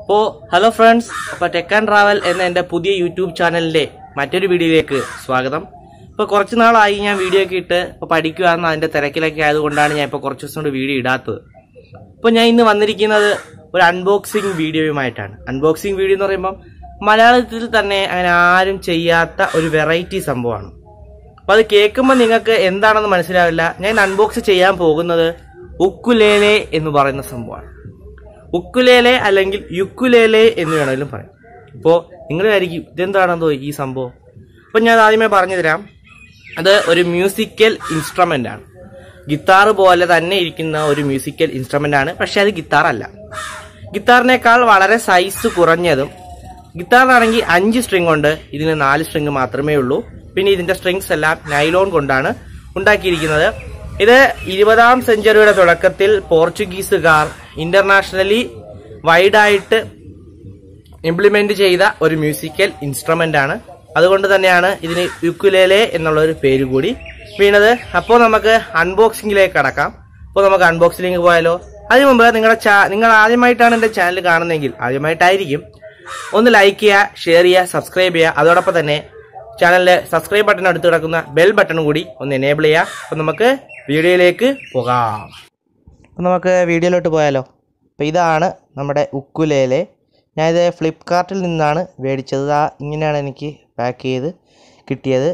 അപ്പോൾ hello friends അപ്പോൾ tech and travel എന്ന എൻ്റെ പുതിയ യൂട്യൂബ് ചാനലിൻ്റെ മറ്റൊരു വീഡിയോയിലേക്ക് സ്വാഗതം ഇപ്പോൾ കുറച്ച് നാളായി ഞാൻ വീഡിയോ ഒക്കെ ഇട്ട് ഇപ്പോൾ പഠിക്കുകയെന്ന് അതിൻ്റെ തിരക്കിലൊക്കെ ആയതുകൊണ്ടാണ് ഞാൻ ഇപ്പോൾ കുറച്ച് ദിവസം കൊണ്ട് വീഡിയോ ഇടാത്തത് ഇപ്പോൾ ഞാൻ ഇന്ന് വന്നിരിക്കുന്നത് ഒരു അൺബോക്സിങ് വീഡിയോയുമായിട്ടാണ് അൺബോക്സിങ് വീഡിയോ എന്ന് പറയുമ്പം മലയാളത്തിൽ തന്നെ അങ്ങനെ ആരും ചെയ്യാത്ത ഒരു വെറൈറ്റി സംഭവമാണ് അപ്പോൾ അത് കേൾക്കുമ്പോൾ നിങ്ങൾക്ക് എന്താണെന്ന് മനസ്സിലാവില്ല ഞാൻ അൺബോക്സ് ചെയ്യാൻ പോകുന്നത് ഉക്കുലേലെ എന്ന് പറയുന്ന സംഭവമാണ് ഉക്കുലേലെ അല്ലെങ്കിൽ യുക്കുലേലെ എന്ന് വേണമെങ്കിലും പറയാം ഇപ്പോൾ നിങ്ങൾ വിചാരിക്കും ഇതെന്താണെന്നോ ഈ സംഭവം അപ്പം ഞാൻ ആദ്യമേ പറഞ്ഞു തരാം അത് ഒരു മ്യൂസിക്കൽ ഇൻസ്ട്രുമെൻ്റ് ആണ് ഗിത്താർ പോലെ തന്നെ ഇരിക്കുന്ന ഒരു മ്യൂസിക്കൽ ഇൻസ്ട്രുമെൻ്റ് ആണ് പക്ഷേ അത് ഗിത്താർ അല്ല ഗിത്താറിനേക്കാൾ വളരെ സൈസ് കുറഞ്ഞതും ഗിത്താറിനാണെങ്കിൽ അഞ്ച് സ്ട്രിങ് ഉണ്ട് ഇതിന് നാല് സ്ട്രിങ് മാത്രമേ ഉള്ളൂ പിന്നെ ഇതിന്റെ സ്ട്രിങ്സ് എല്ലാം നൈലോൺ കൊണ്ടാണ് ഉണ്ടാക്കിയിരിക്കുന്നത് ഇത് ഇരുപതാം സെഞ്ചുറിയുടെ തുടക്കത്തിൽ പോർച്ചുഗീസുകാർ ഇന്റർനാഷണലി വൈഡായിട്ട് ഇംപ്ലിമെന്റ് ചെയ്ത ഒരു മ്യൂസിക്കൽ ഇൻസ്ട്രുമെന്റ് ആണ് അതുകൊണ്ട് തന്നെയാണ് ഇതിന് യുക്കുലേലെ എന്നുള്ള ഒരു പേര് കൂടി വീണത് അപ്പോൾ നമുക്ക് അൺബോക്സിംഗിലേക്ക് കടക്കാം അപ്പോൾ നമുക്ക് അൺബോക്സിലേക്ക് പോയാലോ അതിനു മുമ്പ് നിങ്ങളുടെ ചാ- നിങ്ങൾ ആദ്യമായിട്ടാണ് എൻ്റെ ചാനൽ കാണുന്നതെങ്കിൽ ആദ്യമായിട്ടായിരിക്കും ഒന്ന് ലൈക്ക് ചെയ്യുക ഷെയർ ചെയ്യുക സബ്സ്ക്രൈബ് ചെയ്യുക അതോടൊപ്പം തന്നെ ചാനലിലെ സബ്സ്ക്രൈബ് ബട്ടൺ അടുത്ത് കിടക്കുന്ന ബെൽ ബട്ടൺ കൂടി ഒന്ന് എനേബിൾ ചെയ്യുക അപ്പോൾ നമുക്ക് വീഡിയോയിലേക്ക് പോകാം അപ്പോൾ നമുക്ക് വീഡിയോയിലോട്ട് പോയാലോ അപ്പോൾ ഇതാണ് നമ്മുടെ ഉക്കുലേലെ ഞാനിത് ഫ്ലിപ്കാർട്ടിൽ നിന്നാണ് മേടിച്ചത് ആ ഇങ്ങനെയാണ് എനിക്ക് പാക്ക് ചെയ്ത് കിട്ടിയത്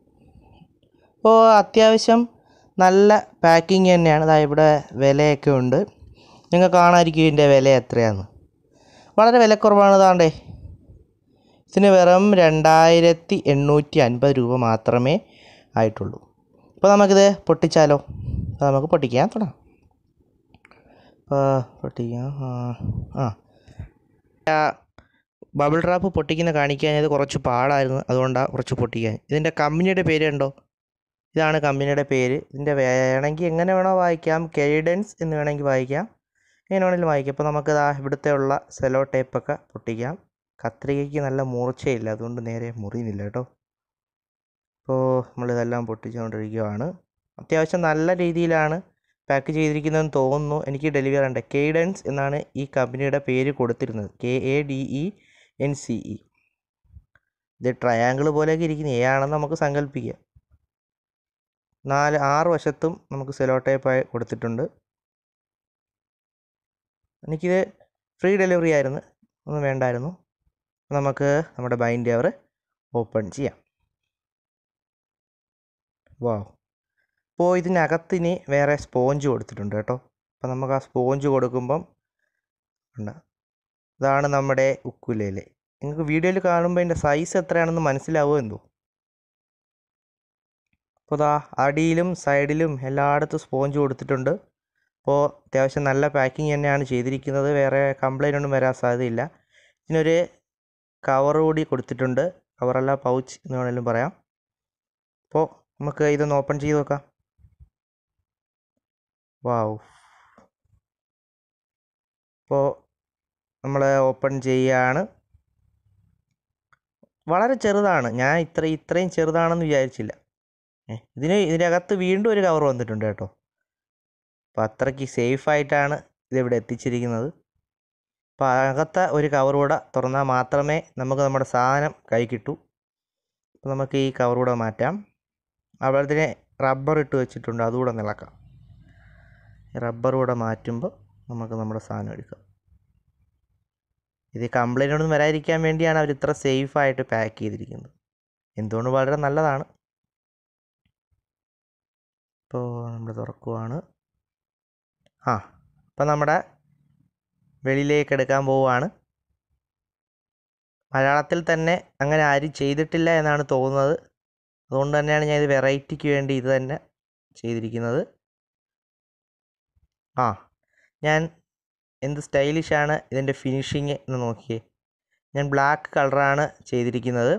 അപ്പോൾ അത്യാവശ്യം നല്ല പാക്കിങ് തന്നെയാണ് അതായത് ഇവിടെ വിലയൊക്കെ ഉണ്ട് നിങ്ങൾ കാണാമായിരിക്കും ഇതിൻ്റെ വില എത്രയാണെന്ന് വളരെ വിലക്കുറവാണ് താണ്ടേ ഇതിന് വെറും രണ്ടായിരത്തി എണ്ണൂറ്റി അൻപത് രൂപ മാത്രമേ ആയിട്ടുള്ളൂ അപ്പോൾ നമുക്കിത് പൊട്ടിച്ചാലോ അപ്പോൾ നമുക്ക് പൊട്ടിക്കാൻ തുടങ്ങാം അപ്പോൾ പൊട്ടിക്കാം ആ ആ ബബിൾ ട്രാപ്പ് പൊട്ടിക്കുന്ന കാണിക്കാൻ ഇത് കുറച്ച് പാടായിരുന്നു അതുകൊണ്ടാണ് കുറച്ച് പൊട്ടിക്കാൻ ഇതിൻ്റെ കമ്പനിയുടെ പേര് ഉണ്ടോ ഇതാണ് കമ്പനിയുടെ പേര് ഇതിൻ്റെ വേണമെങ്കിൽ എങ്ങനെ വേണോ വായിക്കാം കെയ്ഡൻസ് എന്ന് വേണമെങ്കിൽ വായിക്കാം എങ്ങനെ വേണമെങ്കിലും വായിക്കാം അപ്പോൾ നമുക്ക് ദാ ഇവിടുത്തെ ഉള്ള സെലോ ടേപ്പൊക്കെ പൊട്ടിക്കാം കത്രികയ്ക്ക് നല്ല മൂർച്ചയില്ല അതുകൊണ്ട് നേരെ മുറിയുന്നില്ല കേട്ടോ അപ്പോൾ നമ്മളിതെല്ലാം പൊട്ടിച്ചുകൊണ്ടിരിക്കുകയാണ് അത്യാവശ്യം നല്ല രീതിയിലാണ് പാക്ക് ചെയ്തിരിക്കുന്നതെന്ന് തോന്നുന്നു എനിക്ക് ഡെലിവറി ഉണ്ട് കെയ്ഡൻസ് എന്നാണ് ഈ കമ്പനിയുടെ പേര് കൊടുത്തിരുന്നത് K A D E N C E ഇത് ട്രയാങ്കിൾ പോലെയൊക്കെ ഇരിക്കുന്ന എ ആണെന്ന് നമുക്ക് സങ്കല്പിക്കാം നാല് ആറ് വശത്തും നമുക്ക് സെലോ ടേപ്പായി കൊടുത്തിട്ടുണ്ട് എനിക്കിത് ഫ്രീ ഡെലിവറി ആയിരുന്നു ഒന്നും വേണ്ടായിരുന്നു നമുക്ക് നമ്മുടെ ബൈൻഡ് അവർ ഓപ്പൺ ചെയ്യാം വാവ് അപ്പോൾ ഇതിനകത്തിന് വേറെ സ്പോഞ്ച് കൊടുത്തിട്ടുണ്ട് കേട്ടോ അപ്പോൾ നമുക്ക് ആ സ്പോഞ്ച് കൊടുക്കുമ്പം ഉണ്ട് ഇതാണ് നമ്മുടെ ഉക്കുലേലെ നിങ്ങൾക്ക് വീഡിയോയിൽ കാണുമ്പോൾ അതിൻ്റെ സൈസ് എത്രയാണെന്ന് മനസ്സിലാവുമോ എന്തോ അപ്പോൾ ദാ അടിയിലും സൈഡിലും എല്ലായിടത്തും സ്പോഞ്ച് കൊടുത്തിട്ടുണ്ട് അപ്പോൾ അത്യാവശ്യം നല്ല പാക്കിങ് തന്നെയാണ് ചെയ്തിരിക്കുന്നത് വേറെ കംപ്ലൈൻ്റ് ഒന്നും വരാൻ സാധ്യതയില്ല ഇതിനൊരു കവർ കൂടി കൊടുത്തിട്ടുണ്ട് കവറല്ല പൗച്ച് എന്ന് വേണമെങ്കിലും പറയാം അപ്പോൾ നമുക്ക് ഇതൊന്ന് ഓപ്പൺ ചെയ്ത് നോക്കാം വാവ് അപ്പോൾ നമ്മൾ ഓപ്പൺ ചെയ്യുകയാണ് വളരെ ചെറുതാണ് ഞാൻ ഇത്ര ഇത്രയും ചെറുതാണെന്ന് വിചാരിച്ചില്ല ഏ, ഇതിന് ഇതിനകത്ത് വീണ്ടും ഒരു കവർ വന്നിട്ടുണ്ട് കേട്ടോ അപ്പോൾ അത്രയ്ക്ക് സേഫായിട്ടാണ് ഇതിവിടെ എത്തിച്ചിരിക്കുന്നത് അപ്പോൾ അകത്തെ ഒരു കവർ കൂടെ തുറന്നാൽ മാത്രമേ നമുക്ക് നമ്മുടെ സാധനം കൈ കിട്ടൂ അപ്പോൾ നമുക്ക് ഈ കവർ കൂടെ മാറ്റാം അവിടെ റബ്ബർ ഇട്ട് വെച്ചിട്ടുണ്ട് അതുകൂടെ നിളക്കാം റബ്ബർ കൂടെ മാറ്റുമ്പോൾ നമുക്ക് നമ്മുടെ സാധനം എടുക്കാം ഇത് കംപ്ലൈൻ്റ് ഒന്നും വരാതിരിക്കാൻ വേണ്ടിയാണ് അവർ ഇത്ര സേഫായിട്ട് പാക്ക് ചെയ്തിരിക്കുന്നത് എന്തുകൊണ്ട് വളരെ നല്ലതാണ് ഇപ്പോൾ നമ്മൾ തുറക്കുവാണ് ആ ഇപ്പം നമ്മുടെ വെളിയിലേക്ക് എടുക്കാൻ പോവുകയാണ് മലയാളത്തിൽ തന്നെ അങ്ങനെ ആരും ചെയ്തിട്ടില്ല എന്നാണ് തോന്നുന്നത് അതുകൊണ്ട് തന്നെയാണ് ഞാൻ ഇത് വെറൈറ്റിക്ക് വേണ്ടി ഇത് തന്നെ ചെയ്തിരിക്കുന്നത് ആ ഞാൻ എന്ത് സ്റ്റൈലിഷാണ് ഇതിൻ്റെ ഫിനിഷിങ് എന്ന് നോക്കിയേ ഞാൻ ബ്ലാക്ക് കളറാണ് ചെയ്തിരിക്കുന്നത്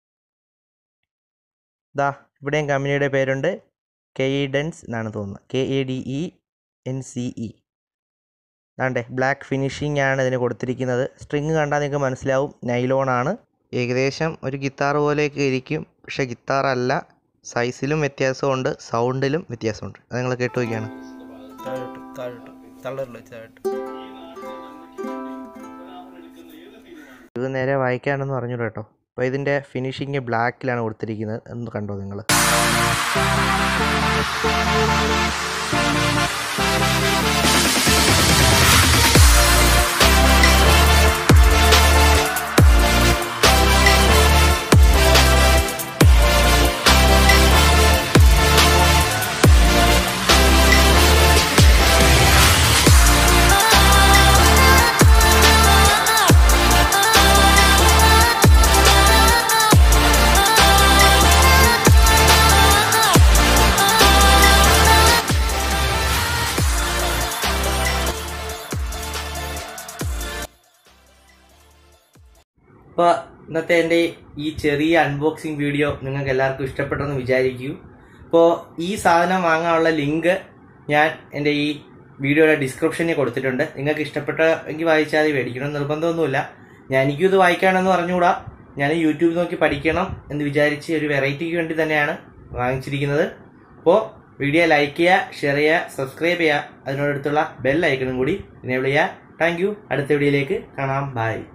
ദാ ഇവിടെയും കമ്പനിയുടെ പേരുണ്ട് കെയ്ഡൻസ് എന്നാണ് തോന്നുന്നത് K A D E N C E ദാണ്ടേ ബ്ലാക്ക് ഫിനിഷിംഗ് ആണ് ഇതിന് കൊടുത്തിരിക്കുന്നത് സ്ട്രിങ് കണ്ടാൽ നിങ്ങൾക്ക് മനസ്സിലാവും നൈലോൺ ആണ് ഏകദേശം ഒരു ഗിത്താർ പോലെയൊക്കെ ഇരിക്കും പക്ഷേ ഗിത്താർ അല്ല സൈസിലും വ്യത്യാസമുണ്ട് സൗണ്ടിലും വ്യത്യാസമുണ്ട് അത് നിങ്ങൾ കേട്ട് നോക്കിയാണ് താഴോട്ട് താഴോട്ട് തള്ളറില്ല താഴോട്ട് ഇത് നേരെ വായിക്കാനെന്ന് പറഞ്ഞു കേട്ടോ അപ്പോൾ ഇതിൻ്റെ ഫിനിഷിങ് ബ്ലാക്കിലാണ് കൊടുത്തിരിക്കുന്നത് എന്ന് കണ്ടോ നിങ്ങൾ അപ്പോൾ ഇന്നത്തെ എൻ്റെ ഈ ചെറിയ അൺബോക്സിങ് വീഡിയോ നിങ്ങൾക്ക് എല്ലാവർക്കും ഇഷ്ടപ്പെട്ടെന്ന് വിചാരിക്കൂ അപ്പോൾ ഈ സാധനം വാങ്ങാനുള്ള ലിങ്ക് ഞാൻ എൻ്റെ ഈ വീഡിയോയുടെ ഡിസ്ക്രിപ്ഷനിൽ കൊടുത്തിട്ടുണ്ട് നിങ്ങൾക്ക് ഇഷ്ടപ്പെട്ട എങ്കിൽ വായിച്ചാൽ മതി മേടിക്കണം നിർബന്ധമൊന്നുമില്ല ഞാൻ എനിക്കും ഇത് വായിക്കാനെന്ന് പറഞ്ഞുകൂടാ ഞാൻ യൂട്യൂബ് നോക്കി പഠിക്കണം എന്ന് വിചാരിച്ച് ഒരു വെറൈറ്റിക്ക് വേണ്ടി തന്നെയാണ് വാങ്ങിച്ചിരിക്കുന്നത് അപ്പോൾ വീഡിയോ ലൈക്ക് ചെയ്യുക ഷെയർ ചെയ്യുക സബ്സ്ക്രൈബ് ചെയ്യുക അതിനോടടുത്തുള്ള ബെൽ ഐക്കണും കൂടി എനേബിൾ ചെയ്യുക താങ്ക് യു അടുത്ത വീഡിയോയിലേക്ക് കാണാം ബൈ